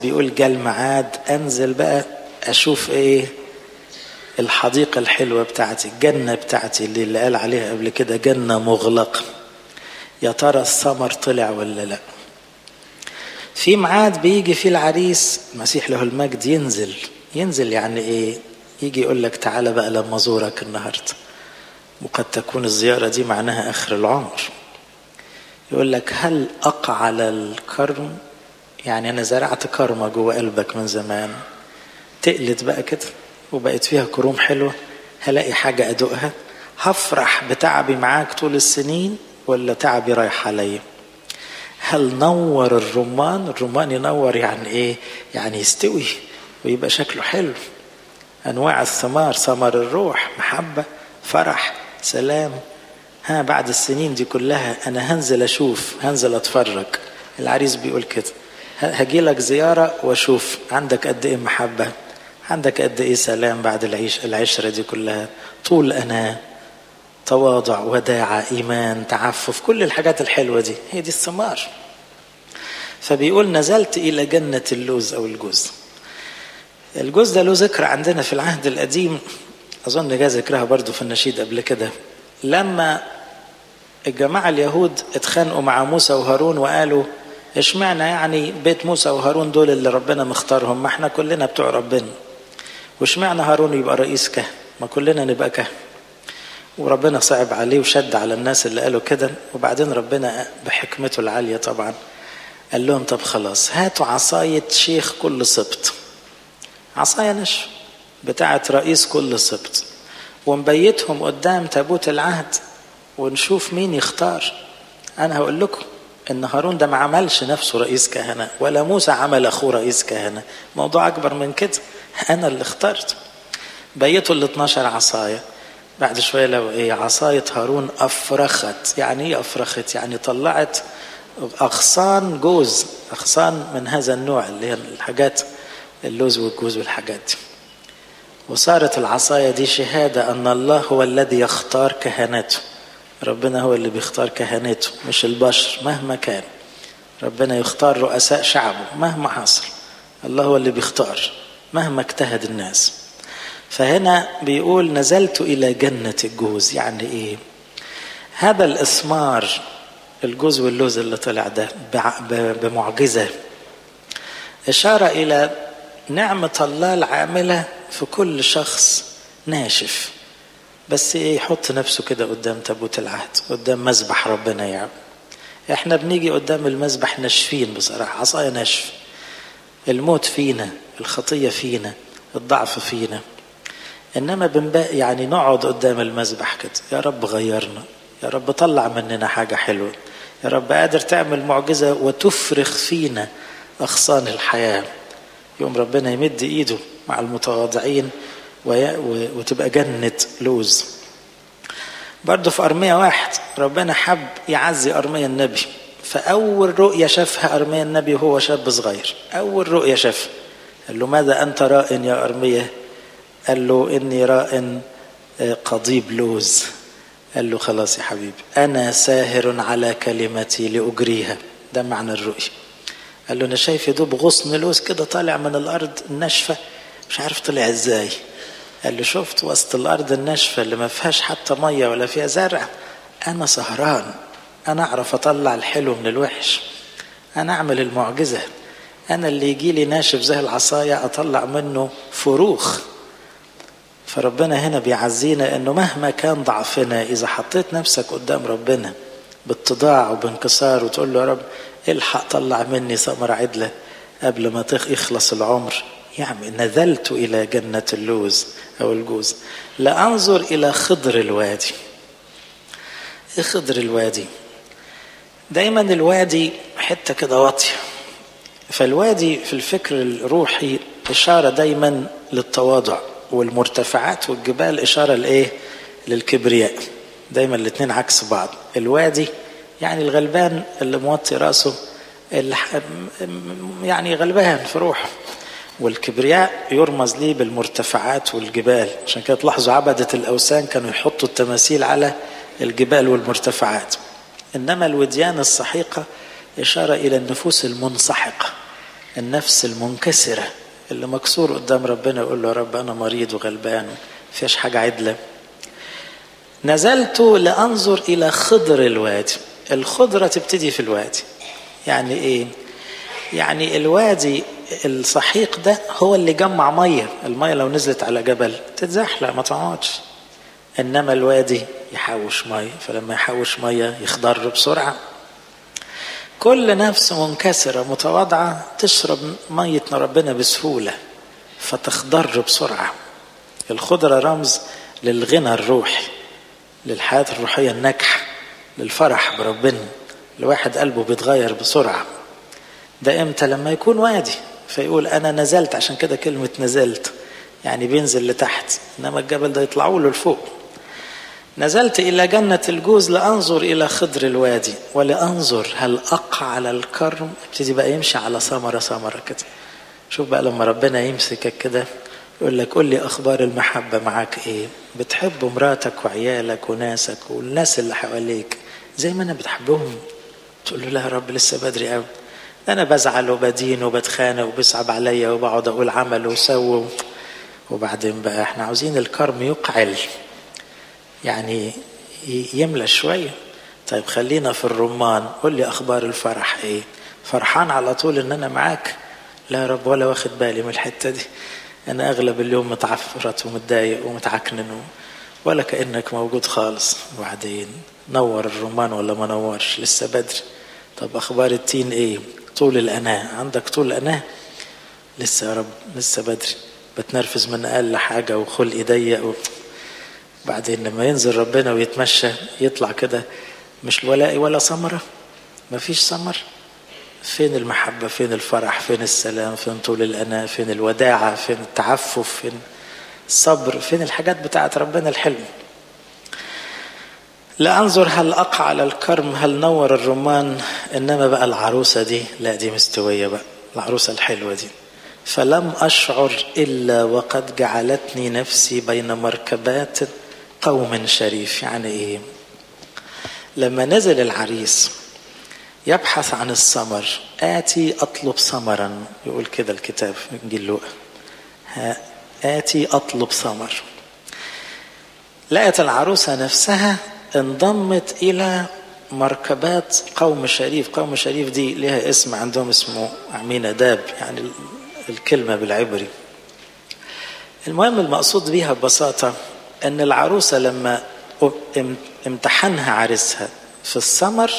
بيقول جه الميعاد انزل بقى اشوف ايه الحديقة الحلوة بتاعتي الجنة بتاعتي اللي, اللي قال عليها قبل كده جنة مغلقة يا ترى الثمر طلع ولا لا في ميعاد بيجي فيه العريس المسيح له المجد ينزل ينزل يعني ايه يجي يقول لك تعالى بقى لما ازورك النهارده وقد تكون الزيارة دي معناها آخر العمر يقول لك هل أقعل الكرم يعني أنا زرعت كرمة جوه قلبك من زمان تقلت بقى كده وبقت فيها كروم حلوة هلاقي حاجة أدوقها هفرح بتعبي معاك طول السنين ولا تعبي رايح عليا هل نور الرمان الرمان ينور يعني ايه يعني يستوي ويبقى شكله حلو انواع الثمار ثمر الروح محبه فرح سلام ها بعد السنين دي كلها انا هنزل اشوف هنزل اتفرج العريس بيقول كده هجي لك زياره واشوف عندك قد ايه محبه عندك قد ايه سلام بعد العيش العشره دي كلها طول انا تواضع وداعة إيمان تعفف كل الحاجات الحلوة دي هي دي الثمار فبيقول نزلت إلى جنة اللوز أو الجوز الجوز ده له ذكر عندنا في العهد القديم أظن جاء ذكرها برضو في النشيد قبل كده لما الجماعة اليهود اتخانقوا مع موسى وهارون وقالوا اشمعنى يعني بيت موسى وهارون دول اللي ربنا مختارهم ما احنا كلنا بتوع ربنا واشمعنى هارون يبقى رئيس كهنة ما كلنا نبقى كهنة وربنا صعب عليه وشد على الناس اللي قالوا كده وبعدين ربنا بحكمته العالية طبعا قال لهم طب خلاص هاتوا عصاية شيخ كل سبط عصاية نشف بتاعة رئيس كل سبط ونبيتهم قدام تابوت العهد ونشوف مين يختار أنا هقول لكم إن هارون ده ما عملش نفسه رئيس كهنة ولا موسى عمل أخوه رئيس كهنة موضوع أكبر من كده أنا اللي اخترت بيتوا ال 12 عصاية بعد شوية لو إيه عصاية هارون أفرخت يعني إيه أفرخت يعني طلعت أغصان جوز أغصان من هذا النوع اللي هي الحاجات اللوز والجوز والحاجات دي وصارت العصاية دي شهادة أن الله هو الذي يختار كهنته ربنا هو اللي بيختار كهنته مش البشر مهما كان ربنا يختار رؤساء شعبه مهما حصل الله هو اللي بيختار مهما اجتهد الناس فهنا بيقول نزلت إلى جنة الجوز يعني إيه هذا الإثمار الجوز واللوز اللي طلع ده بمعجزة إشارة إلى نعمة الله العاملة في كل شخص ناشف بس ايه يحط نفسه كده قدام تابوت العهد قدام مذبح ربنا يعني احنا بنيجي قدام المذبح ناشفين بصراحة عصاية ناشف الموت فينا الخطية فينا الضعف فينا انما بنبقى يعني نقعد قدام المذبح كده يا رب غيرنا يا رب طلع مننا حاجة حلوة يا رب قادر تعمل معجزة وتفرخ فينا أغصان الحياة يوم ربنا يمد إيده مع المتواضعين وتبقى جنة لوز برضه في أرمية واحد ربنا حب يعزي أرمية النبي فأول رؤية شافها أرمية النبي وهو شاب صغير أول رؤية شافها قال له ماذا أنت راء يا أرمية قال له إني راء قضيب لوز قال له خلاص يا حبيبي أنا ساهر على كلمتي لأجريها ده معنى الرؤية قال له أنا شايف يدوب غصن لوز كده طالع من الأرض الناشفة مش عارف طلع إزاي قال له شفت وسط الأرض الناشفة اللي ما فيهاش حتى مية ولا فيها زرع أنا سهران أنا أعرف أطلع الحلو من الوحش أنا أعمل المعجزة أنا اللي يجي لي ناشف زي العصاية أطلع منه فروخ فربنا هنا بيعزينا انه مهما كان ضعفنا اذا حطيت نفسك قدام ربنا باتضاع وبانكسار وتقول له يا رب الحق طلع مني ثمرة عدلة قبل ما يخلص العمر يعني نزلت إلى جنة اللوز أو الجوز لأنظر إلى خضر الوادي إيه خضر الوادي دايما الوادي حتة كده واطية فالوادي في الفكر الروحي إشارة دايما للتواضع والمرتفعات والجبال إشارة لإيه للكبرياء دايما الاثنين عكس بعض الوادي يعني الغلبان اللي موطي راسه اللي يعني غلبان في روحه والكبرياء يرمز ليه بالمرتفعات والجبال عشان كده تلاحظوا عبدة الأوثان كانوا يحطوا التماثيل على الجبال والمرتفعات إنما الوديان السحيقة إشارة إلى النفوس المنسحقة النفس المنكسرة اللي مكسور قدام ربنا يقول له يا رب أنا مريض وغلبان فيش حاجة عدلة نزلت لأنظر إلى خضر الوادي الخضرة تبتدي في الوادي يعني إيه يعني الوادي الصحيق ده هو اللي جمع مية المية لو نزلت على جبل تتزحلق ما تقعدش إنما الوادي يحوش مية فلما يحوش مية يخضر بسرعة كل نفس منكسرة متواضعة تشرب مية ربنا بسهولة فتخضر بسرعة الخضرة رمز للغنى الروحي للحياة الروحية الناجحة للفرح بربنا الواحد قلبه بيتغير بسرعة ده امتى لما يكون وادي فيقول انا نزلت عشان كده كلمة نزلت يعني بينزل لتحت انما الجبل ده يطلعوا له لفوق نزلت إلى جنة الجوز لأنظر إلى خضر الوادي ولأنظر هل أقع على الكرم ابتدي بقى يمشي على ثمرة ثمرة كده شوف بقى لما ربنا يمسكك كده يقول لك قول لي أخبار المحبة معاك إيه بتحب مراتك وعيالك وناسك والناس اللي حواليك زي ما أنا بتحبهم تقول له لا يا رب لسه بدري قوي أنا بزعل وبدين وبتخانق وبيصعب عليا وبقعد أقول عمل وسوي وبعدين بقى احنا عاوزين الكرم يقعل يعني يملى شوية طيب خلينا في الرمان قول لي أخبار الفرح إيه فرحان على طول إن أنا معاك لا يا رب ولا واخد بالي من الحتة دي أنا أغلب اليوم متعفرت ومتضايق ومتعكنن ولا كأنك موجود خالص وبعدين نور الرمان ولا ما نورش لسه بدري طب أخبار التين إيه طول الأناة عندك طول أناة لسه يا رب لسه بدري بتنرفز من أقل حاجة وخلقي ضيق بعدين لما ينزل ربنا ويتمشى يطلع كده مش ولا ولا ثمرة مفيش ثمر فين المحبة فين الفرح فين السلام فين طول الأناة فين الوداعة فين التعفف فين الصبر فين الحاجات بتاعت ربنا الحلم لأنظر هل أقع على الكرم هل نور الرمان إنما بقى العروسة دي لا دي مستوية بقى العروسة الحلوة دي فلم أشعر إلا وقد جعلتني نفسي بين مركبات قوم شريف يعني إيه لما نزل العريس يبحث عن الثمر آتي أطلب ثمرا يقول كده الكتاب في إنجيل لوقا آتي أطلب ثمر لقت العروسة نفسها انضمت إلى مركبات قوم شريف قوم شريف دي لها اسم عندهم اسمه عمينة يعني الكلمة بالعبري المهم المقصود بيها ببساطة أن العروسة لما امتحنها عريسها في الثمر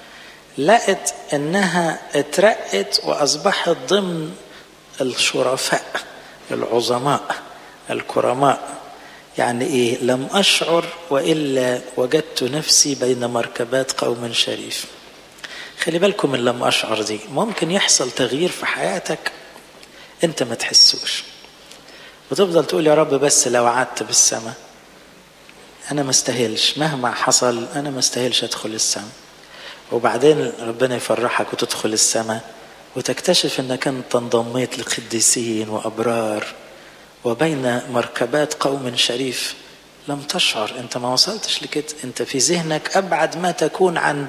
لقت أنها اترقت وأصبحت ضمن الشرفاء العظماء الكرماء يعني إيه لم أشعر وإلا وجدت نفسي بين مركبات قوم شريف خلي بالكم من لم أشعر دي ممكن يحصل تغيير في حياتك أنت ما تحسوش وتفضل تقول يا رب بس لو قعدت بالسماء أنا ما استاهلش مهما حصل أنا ما استاهلش أدخل السماء وبعدين ربنا يفرحك وتدخل السماء وتكتشف أنك أنت انضميت لقديسين وأبرار وبين مركبات قوم شريف لم تشعر أنت ما وصلتش لكده أنت في ذهنك أبعد ما تكون عن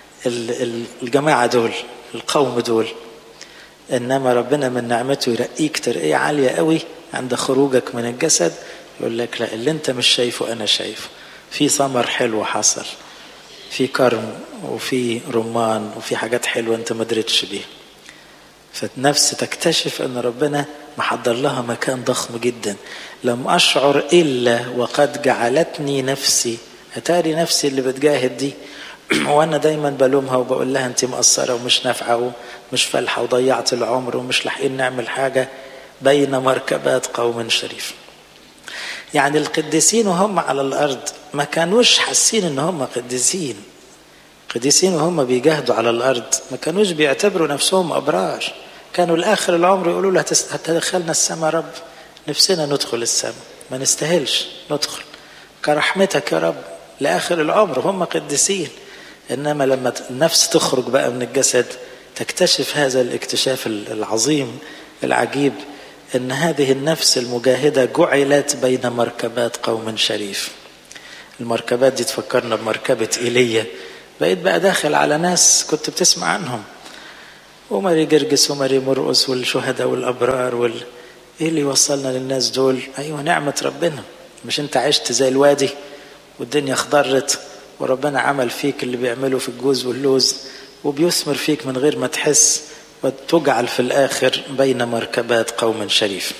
الجماعة دول القوم دول إنما ربنا من نعمته يرقيك ترقية عالية قوي عند خروجك من الجسد يقول لك لا اللي انت مش شايفه انا شايفه في ثمر حلو حصل في كرم وفي رمان وفي حاجات حلوه انت ما دريتش بيها فالنفس تكتشف ان ربنا محضر لها مكان ضخم جدا لم اشعر الا وقد جعلتني نفسي اتاري نفسي اللي بتجاهد دي وانا دايما بلومها وبقول لها انت مقصره ومش نافعه ومش فالحه وضيعت العمر ومش لاحقين نعمل حاجه بين مركبات قوم شريف يعني القديسين وهم على الارض ما كانوش حاسين ان هم قديسين قديسين وهم بيجاهدوا على الارض ما كانوش بيعتبروا نفسهم ابرار كانوا لاخر العمر يقولوا له هتدخلنا السماء رب نفسنا ندخل السماء ما نستاهلش ندخل كرحمتك يا رب لاخر العمر هم قديسين انما لما النفس تخرج بقى من الجسد تكتشف هذا الاكتشاف العظيم العجيب ان هذه النفس المجاهده جعلت بين مركبات قوم شريف المركبات دي تفكرنا بمركبه ايليا بقيت بقى داخل على ناس كنت بتسمع عنهم وماري جرجس وماري مرقس والشهداء والابرار وال ايه اللي وصلنا للناس دول ايوه نعمه ربنا مش انت عشت زي الوادي والدنيا خضرت وربنا عمل فيك اللي بيعمله في الجوز واللوز وبيثمر فيك من غير ما تحس وتجعل في الاخر بين مركبات قوم شريف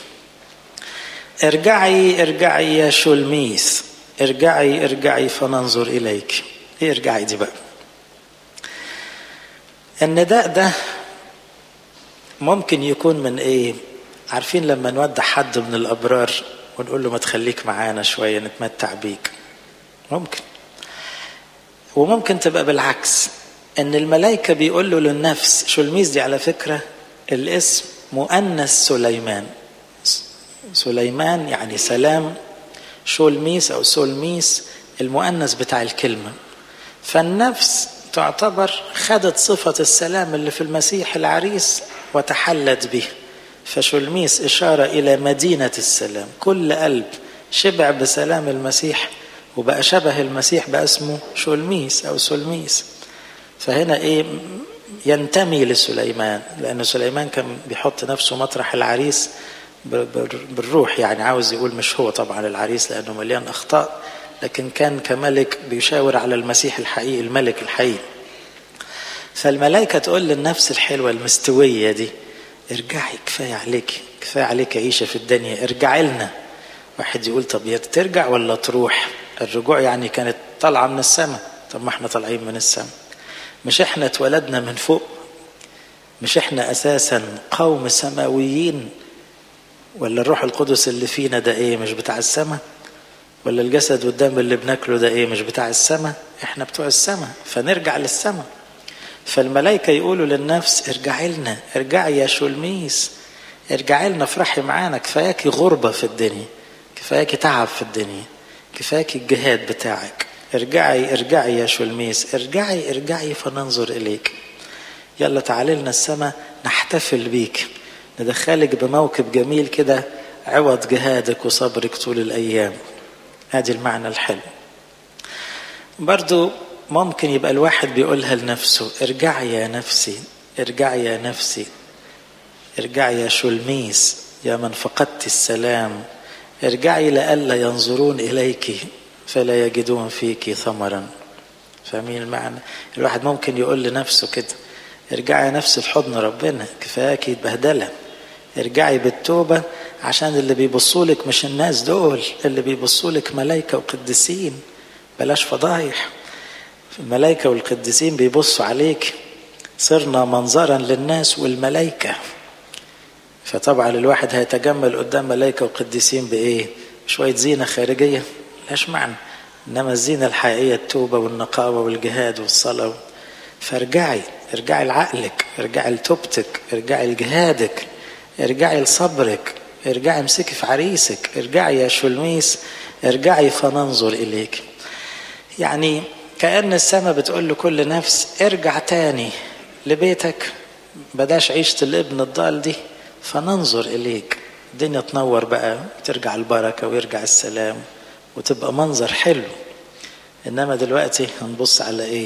ارجعي ارجعي يا شلميس ارجعي ارجعي فننظر اليك ايه ارجعي دي بقى النداء ده ممكن يكون من ايه عارفين لما نودع حد من الابرار ونقول له ما تخليك معانا شويه نتمتع بيك ممكن وممكن تبقى بالعكس ان الملائكه بيقول له للنفس شلميس دي على فكره الاسم مؤنث سليمان سليمان يعني سلام شولميس او سولميس المؤنث بتاع الكلمه فالنفس تعتبر خدت صفه السلام اللي في المسيح العريس وتحلت به فشلميس إشارة إلى مدينة السلام كل قلب شبع بسلام المسيح وبقى شبه المسيح بقى اسمه شلميس أو سلميس فهنا إيه ينتمي لسليمان لأن سليمان كان بيحط نفسه مطرح العريس بالروح يعني عاوز يقول مش هو طبعا العريس لأنه مليان أخطاء لكن كان كملك بيشاور على المسيح الحقيقي الملك الحقيقي فالملائكة تقول للنفس الحلوة المستوية دي ارجعي كفاية عليك كفاية عليك عيشة في الدنيا ارجعي لنا واحد يقول طب يا ترجع ولا تروح الرجوع يعني كانت طالعة من السماء طب ما احنا طالعين من السماء مش احنا اتولدنا من فوق مش احنا اساسا قوم سماويين ولا الروح القدس اللي فينا ده ايه مش بتاع السماء ولا الجسد والدم اللي بناكله ده ايه مش بتاع السماء احنا بتوع السماء فنرجع للسماء فالملائكة يقولوا للنفس ارجعي لنا ارجعي يا شلميس ارجعي لنا افرحي معانا كفاياكي غربة في الدنيا كفاياكي تعب في الدنيا كفاياكي الجهاد بتاعك ارجعي ارجعي يا شلميس ارجعي ارجعي فننظر إليك يلا تعالي لنا السماء نحتفل بيك ندخلك بموكب جميل كده عوض جهادك وصبرك طول الأيام هذه المعنى الحلو برضو ممكن يبقى الواحد بيقولها لنفسه ارجعي يا نفسي ارجعي يا نفسي ارجعي يا شلميس يا من فقدت السلام ارجعي لئلا ينظرون إليك فلا يجدون فيك ثمرا فاهمين المعنى الواحد ممكن يقول لنفسه كده ارجعي يا نفسي في حضن ربنا كفاياكي بهدلة ارجعي بالتوبة عشان اللي بيبصوا لك مش الناس دول اللي بيبصوا لك ملايكة وقديسين بلاش فضايح الملائكة والقديسين بيبصوا عليك صرنا منظرا للناس والملائكة فطبعا الواحد هيتجمل قدام ملائكة وقديسين بإيه؟ شوية زينة خارجية لاش معنى إنما الزينة الحقيقية التوبة والنقاوة والجهاد والصلاة فارجعي ارجعي لعقلك ارجعي لتوبتك ارجعي لجهادك ارجعي لصبرك ارجعي امسكي في عريسك ارجعي يا شلميس ارجعي فننظر إليك يعني كأن السماء بتقول لكل نفس ارجع تاني لبيتك بداش عيشة الابن الضال دي فننظر إليك الدنيا تنور بقى ترجع البركة ويرجع السلام وتبقى منظر حلو إنما دلوقتي هنبص على إيه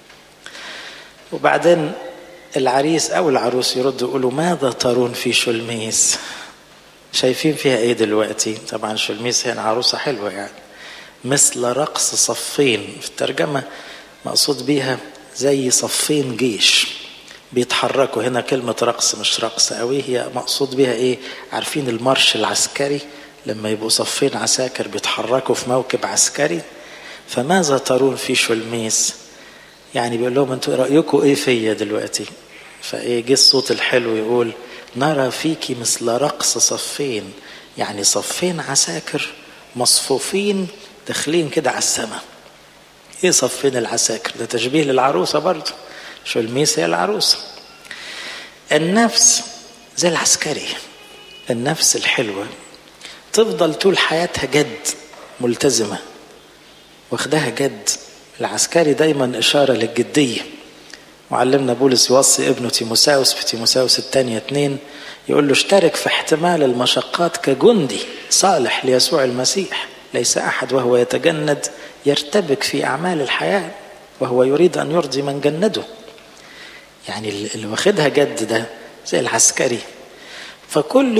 وبعدين العريس أو العروس يردوا يقولوا ماذا ترون في شلميس شايفين فيها إيه دلوقتي طبعا شلميس هي عروسة حلوة يعني مثل رقص صفين في الترجمة مقصود بيها زي صفين جيش بيتحركوا هنا كلمة رقص مش رقص قوي هي مقصود بيها ايه عارفين المارش العسكري لما يبقوا صفين عساكر بيتحركوا في موكب عسكري فماذا ترون في شلميس يعني بيقول لهم انتوا رأيكم ايه فيا دلوقتي فايه جه الصوت الحلو يقول نرى فيك مثل رقص صفين يعني صفين عساكر مصفوفين داخلين كده على السماء ايه صفين العساكر ده تشبيه للعروسه برضه شو الميس هي العروسه النفس زي العسكري النفس الحلوه تفضل طول حياتها جد ملتزمه واخدها جد العسكري دايما اشاره للجديه معلمنا بولس يوصي ابنه تيموساوس في تيموساوس الثانية اتنين يقول له اشترك في احتمال المشقات كجندي صالح ليسوع المسيح ليس أحد وهو يتجند يرتبك في أعمال الحياة وهو يريد أن يرضي من جنده يعني اللي واخدها جد ده زي العسكري فكل